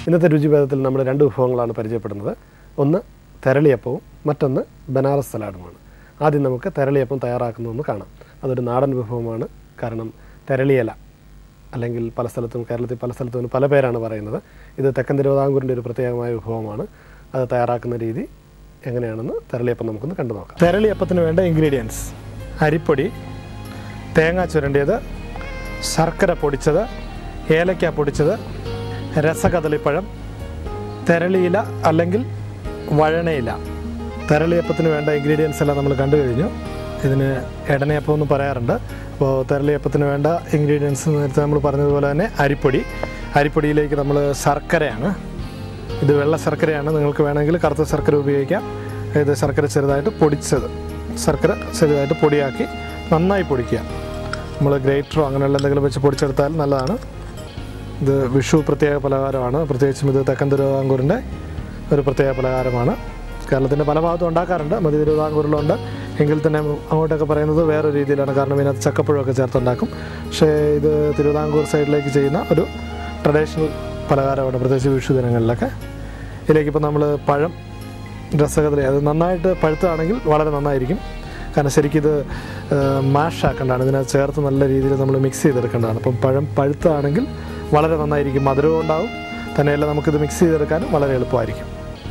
ഇന്നത്തെ രുചിഭേദത്തിൽ നമ്മൾ രണ്ട് വിഭവങ്ങളാണ് പരിചയപ്പെടുന്നത് ഒന്ന് തെരളിയപ്പവും മറ്റൊന്ന് ബനാറസ് സലാഡുമാണ് ആദ്യം നമുക്ക് തെരളിയപ്പം തയ്യാറാക്കുന്നതെന്ന് കാണാം അതൊരു നാടൻ വിഭവമാണ് കാരണം തെരളിയില അല്ലെങ്കിൽ പല സ്ഥലത്തും കേരളത്തിൽ പല സ്ഥലത്തും ഇതിന് പല പേരാണ് പറയുന്നത് ഇത് തെക്കൻ തിരുവിതാംകൂറിൻ്റെ ഒരു പ്രത്യേകമായ വിഭവമാണ് അത് തയ്യാറാക്കുന്ന രീതി എങ്ങനെയാണെന്ന് തെരളിയപ്പം നമുക്കൊന്ന് കണ്ടു നോക്കാം തെരളിയപ്പത്തിന് വേണ്ട ഇൻഗ്രീഡിയൻസ് അരിപ്പൊടി തേങ്ങ ചുരണ്ടിയത് ശർക്കര പൊടിച്ചത് ഏലക്ക പൊടിച്ചത് രസകദളിപ്പഴം തെരളിയില അല്ലെങ്കിൽ വഴണയില തെരളിയപ്പത്തിന് വേണ്ട ഇൻഗ്രീഡിയൻസ് എല്ലാം നമ്മൾ കണ്ടു കഴിഞ്ഞു ഇതിന് എടനയപ്പം എന്ന് പറയാറുണ്ട് അപ്പോൾ തെരളിയപ്പത്തിന് വേണ്ട ഇൻഗ്രീഡിയൻസ് നേരത്തെ നമ്മൾ പറഞ്ഞതുപോലെ തന്നെ അരിപ്പൊടി അരിപ്പൊടിയിലേക്ക് നമ്മൾ ശർക്കരയാണ് ഇത് വെള്ള ശർക്കരയാണ് നിങ്ങൾക്ക് വേണമെങ്കിൽ കറുത്ത ശർക്കര ഉപയോഗിക്കാം ഇത് ശർക്കര ചെറുതായിട്ട് പൊടിച്ചത് ശർക്കര ചെറുതായിട്ട് പൊടിയാക്കി നന്നായി പൊടിക്കുക നമ്മൾ ഗ്രേറ്ററോ അങ്ങനെയുള്ള എന്തെങ്കിലും വെച്ച് പൊടിച്ചെടുത്താൽ നല്ലതാണ് ഇത് വിഷു പ്രത്യേക പലഹാരമാണ് പ്രത്യേകിച്ചും ഇത് തെക്കൻ തിരുവിതാംകൂറിൻ്റെ ഒരു പ്രത്യേക പലഹാരമാണ് കേരളത്തിൻ്റെ പല ഭാഗത്തും ഉണ്ടാക്കാറുണ്ട് മധ്യ തിരുവിതാംകൂറിലുണ്ട് എങ്കിൽ തന്നെ അങ്ങോട്ടൊക്കെ പറയുന്നത് വേറെ രീതിയിലാണ് കാരണം ഇതിനകത്ത് ചക്കപ്പഴമൊക്കെ ചേർത്തുണ്ടാക്കും പക്ഷേ ഇത് തിരുവിതാംകൂർ സൈഡിലേക്ക് ചെയ്യുന്ന ഒരു ട്രഡീഷണൽ പലഹാരമാണ് പ്രത്യേകിച്ച് വിഷു ദിനങ്ങളിലൊക്കെ ഇതിലേക്ക് ഇപ്പോൾ നമ്മൾ പഴം രസകദളി അത് നന്നായിട്ട് പഴുത്തതാണെങ്കിൽ വളരെ നന്നായിരിക്കും കാരണം ശരിക്കും ഇത് മാഷ് ആക്കേണ്ടതാണ് ഇതിനകത്ത് ചേർത്ത് നല്ല രീതിയിൽ നമ്മൾ മിക്സ് ചെയ്തെടുക്കേണ്ടതാണ് അപ്പം പഴം പഴുത്തതാണെങ്കിൽ വളരെ നന്നായിരിക്കും മധുരവും ഉണ്ടാവും തന്നെയല്ല നമുക്കിത് മിക്സ് ചെയ്തെടുക്കാനും വളരെ എളുപ്പമായിരിക്കും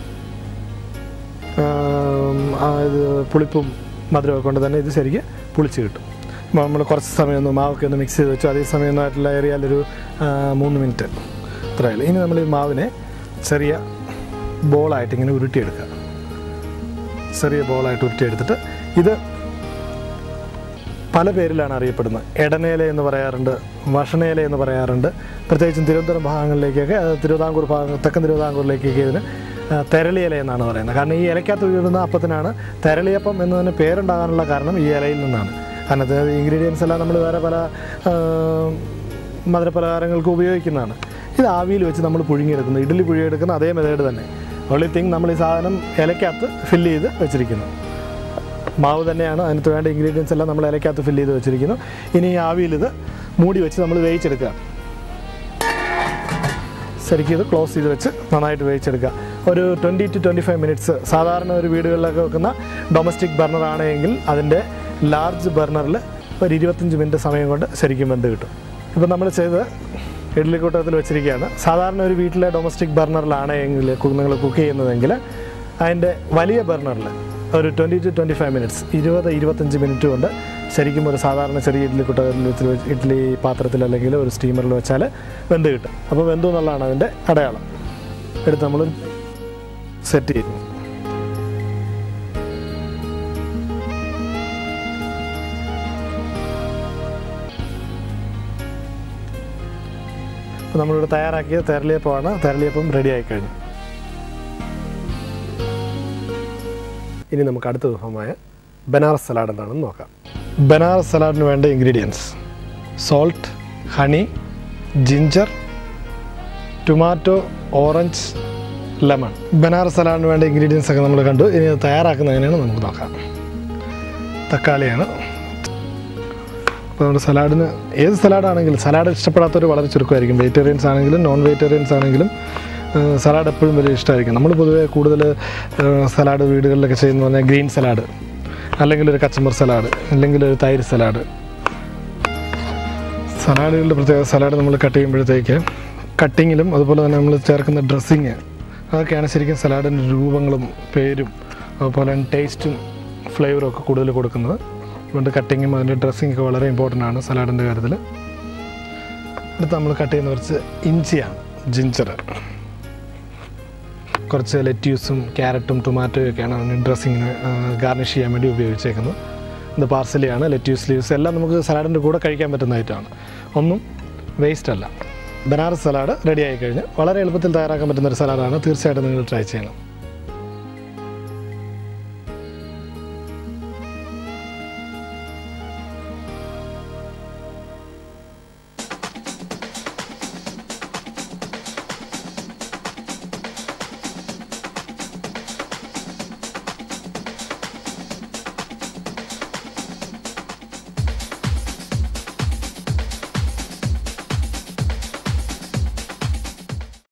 ആം, ആ ഇത് പുളിപ്പും മധുരമൊക്കെ കൊണ്ട് തന്നെ ഇത് ശരിക്കും പുളിച്ച് കിട്ടും അപ്പോൾ നമ്മൾ കുറച്ച് സമയം ഒന്ന് മാവൊക്കെ ഒന്ന് മിക്സ് ചെയ്ത് വെച്ചു അതേ സമയമൊന്നുമായിട്ടുള്ള ഏറിയാൽ ഒരു ആ, മൂന്ന് മിനിറ്റ് ഇത്രയല്ല ഇനി നമ്മൾ ഈ മാവിനെ ചെറിയ ബോളായിട്ട് ഇങ്ങനെ ഉരുട്ടിയെടുക്കുക ചെറിയ ബോളായിട്ട് ഉരുട്ടിയെടുത്തിട്ട് ഇത് പല പേരിലാണ് അറിയപ്പെടുന്നത് എടനേല എന്ന് പറയാറുണ്ട് വഷണേല എന്ന് പറയാറുണ്ട് പ്രത്യേകിച്ചും തിരുവനന്തപുരം ഭാഗങ്ങളിലേക്കൊക്കെ അത് തിരുവിതാംകൂർ ഭാഗം തെക്കൻ തിരുവിതാംകൂറിലേക്കൊക്കെ ഇതിന് ആ, തെരളിയില എന്നാണ് പറയുന്നത് കാരണം ഈ ഇലക്കകത്ത് വീഴുന്ന അപ്പത്തിനാണ് തെരളിയപ്പം എന്നതിന് പേരുണ്ടാകാനുള്ള കാരണം ഈ ഇലയിൽ നിന്നാണ് കാരണം അത് ഇൻഗ്രീഡിയൻസ് എല്ലാം നമ്മൾ വേറെ പല ആ, മധുരപലഹാരങ്ങൾക്ക് ഉപയോഗിക്കുന്നതാണ് ഇത് ആവിയിൽ വെച്ച് നമ്മൾ പുഴുങ്ങിയെടുക്കുന്നു ഇഡ്ഡലി പുഴുങ്ങിയെടുക്കുന്ന അതേ മെത്തേഡ് തന്നെ ഓൺലി തിങ് നമ്മൾ ഈ സാധനം ഇലക്കകത്ത് ഫില്ല് ചെയ്ത് വെച്ചിരിക്കുന്നു മാവ് തന്നെയാണ് അതിനകത്ത് വേണ്ട ഇൻഗ്രീഡിയൻസ് എല്ലാം നമ്മൾ ഇലക്കകത്ത് ഫില്ല് ചെയ്ത് വെച്ചിരിക്കുന്നു ഇനി ഈ ആവിയിൽ ഇത് മൂടി വെച്ച് നമ്മൾ വേവിച്ചെടുക്കുക ശരിക്കും ഇത് ക്ലോസ് ചെയ്ത് വെച്ച് നന്നായിട്ട് വേവിച്ചെടുക്കുക ഒരു twenty to twenty five minutes സാധാരണ ഒരു വീടുകളിലൊക്കെ വെക്കുന്ന ഡൊമസ്റ്റിക് ബർണർ ആണെങ്കിൽ അതിൻ്റെ ലാർജ് ബർണറിൽ ഒരു ഇരുപത്തഞ്ച് മിനിറ്റ് സമയം കൊണ്ട് ശരിക്കും വെന്ത് കിട്ടും ഇപ്പം നമ്മൾ ചെയ്ത് ഇഡ്ഡലിക്കൂട്ടത്തിൽ വെച്ചിരിക്കുകയാണ് സാധാരണ ഒരു വീട്ടിലെ ഡൊമസ്റ്റിക് ബർണറിലാണെങ്കിൽ നിങ്ങൾ കുക്ക് ചെയ്യുന്നതെങ്കിൽ അതിൻ്റെ വലിയ ബർണറിൽ ഒരു twenty to twenty five minutes ഇരുപത് ഇരുപത്തഞ്ച് മിനിറ്റ് കൊണ്ട് ശരിക്കും ഒരു സാധാരണ ചെറിയ ഇഡ്ഡലി കുട്ടത്തിൽ വെച്ച് വെച്ച് ഇഡ്ഡലി പാത്രത്തിൽ അല്ലെങ്കിൽ ഒരു സ്റ്റീമറിൽ വെച്ചാൽ വെന്ത് കിട്ടും അപ്പോൾ വെന്തു എന്നുള്ളതാണ് അതിൻ്റെ അടയാളം എടുത്ത് നമ്മൾ സെറ്റ് ചെയ്യും അപ്പോൾ നമ്മളിവിടെ തയ്യാറാക്കിയ തെരളിയപ്പമാണ് തെരളിയപ്പം റെഡി ആയി കഴിഞ്ഞു ഇനി നമുക്ക് അടുത്ത വിഭവമായ ബനാറസ് സലാഡ് എന്താണെന്ന് നോക്കാം ബനാറസ് സലാഡിന് വേണ്ട ingredients salt honey ginger tomato orange lemon Banaras സലാഡിന് വേണ്ട ഇൻഗ്രീഡിയൻസ് ഒക്കെ നമ്മൾ കണ്ടു ഇനി അത് തയ്യാറാക്കുന്നത് എങ്ങനെയാണ് നമുക്ക് നോക്കാം തക്കാളിയാണ് അപ്പോൾ നമ്മുടെ സലാഡിന് ഏത് സലാഡാണെങ്കിലും സലാഡ് ഇഷ്ടപ്പെടാത്തവർ വളരെ ചുരുക്കമായിരിക്കും വെജിറ്റേറിയൻസ് ആണെങ്കിലും നോൺ വെജിറ്റേറിയൻസ് ആണെങ്കിലും സലാഡ് എപ്പോഴും വലിയ ഇഷ്ടമായിരിക്കും നമ്മൾ പൊതുവേ കൂടുതൽ സലാഡ് വീടുകളിലൊക്കെ ചെയ്യുന്ന പറഞ്ഞാൽ ഗ്രീൻ സലാഡ് അല്ലെങ്കിൽ ഒരു കച്ചമ്പർ സലാഡ് അല്ലെങ്കിൽ ഒരു തൈര് സലാഡ് സലാഡുകളുടെ പ്രത്യേക സലാഡ് നമ്മൾ കട്ട് ചെയ്യുമ്പോഴത്തേക്ക് കട്ടിങ്ങിലും അതുപോലെ തന്നെ നമ്മൾ ചേർക്കുന്ന ഡ്രസ്സിങ് അതൊക്കെയാണ് ശരിക്കും സലാഡിൻ്റെ രൂപങ്ങളും പേരും അതുപോലെ തന്നെ ടേസ്റ്റും ഫ്ലേവറും ഒക്കെ കൂടുതൽ കൊടുക്കുന്നത് അതുകൊണ്ട് കട്ടിങ്ങും അതിൻ്റെ ഡ്രസ്സിങ് ഒക്കെ വളരെ ഇമ്പോർട്ടൻ്റ് ആണ് സലാഡിൻ്റെ കാര്യത്തിൽ അടുത്ത് നമ്മൾ കട്ട് ചെയ്യുന്ന കുറച്ച് ഇഞ്ചിയാണ് ജിഞ്ചർ കുറച്ച് ലെറ്റ്യൂസും ക്യാരറ്റും ടൊമാറ്റോയും ഒക്കെയാണ് അതിന് ഡ്രസ്സിങ്ങിന് ഗാർണിഷ് ചെയ്യാൻ വേണ്ടി ഉപയോഗിച്ചേക്കുന്നത് ഇത് പാർസലിയാണ് ലെറ്റ്യൂസ് ലീവ്സ് എല്ലാം നമുക്ക് സലാഡിൻ്റെ കൂടെ കഴിക്കാൻ പറ്റുന്ന ഐറ്റമാണ് ഒന്നും വേസ്റ്റ് അല്ല ബനാറസ് സലാഡ് റെഡി ആയി കഴിഞ്ഞ് വളരെ എളുപ്പത്തിൽ തയ്യാറാക്കാൻ പറ്റുന്ന ഒരു സലാഡാണ് തീർച്ചയായിട്ടും നിങ്ങൾ ട്രൈ ചെയ്യണം